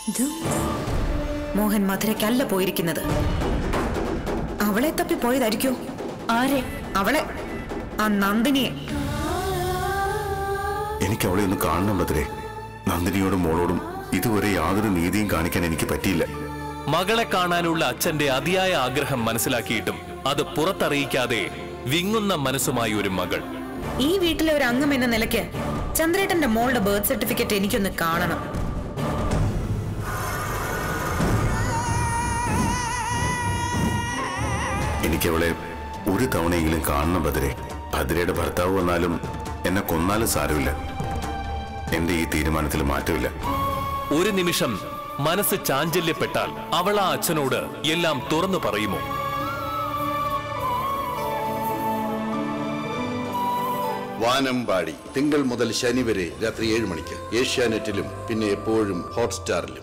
മോഹൻ മധുരയ്ക്കല്ല പോയിരിക്കുന്നത് അവളെ തപ്പി പോയതായിരിക്കോ ആരെ അവളെ ആ നന്ദിനിയെ എനിക്ക് അവളെ ഒന്ന് കാണണം ഭദ്രേ നന്ദിനിയോടും മോളോടും ഇതുവരെ യാതൊരു നീതിയും കാണിക്കാൻ എനിക്ക് പറ്റിയില്ല മകളെ കാണാനുള്ള അച്ഛന്റെ അതിയായ ആഗ്രഹം മനസ്സിലാക്കിയിട്ടും അത് പുറത്തറിയിക്കാതെ വിങ്ങുന്ന മനസ്സുമായി ഒരു മകൾ ഈ വീട്ടിലെ ഒരു അംഗം എന്ന നിലയ്ക്ക് ചന്ദ്രേട്ടന്റെ മോളുടെ ബർത്ത് സർട്ടിഫിക്കറ്റ് എനിക്കൊന്ന് കാണണം എനിക്ക് അവളെ ഒരു തവണയെങ്കിലും കാണണം ഭദ്രേ ഭദ്രയുടെ ഭർത്താവ് വന്നാലും എന്നെ കൊന്നാലും സാരമില്ല എന്റെ ഈ തീരുമാനത്തിൽ മാറ്റമില്ല ഒരു നിമിഷം മനസ്സ് ചാഞ്ചല്യപ്പെട്ടാൽ അവൾ ആ അച്ഛനോട് എല്ലാം തുറന്നു പറയുമോ വാനമ്പാടി തിങ്കൾ മുതൽ ശനി വരെ രാത്രി ഏഴ് മണിക്ക് ഏഷ്യാനെറ്റിലും പിന്നെ എപ്പോഴും ഹോട്ട്സ്റ്റാറിലും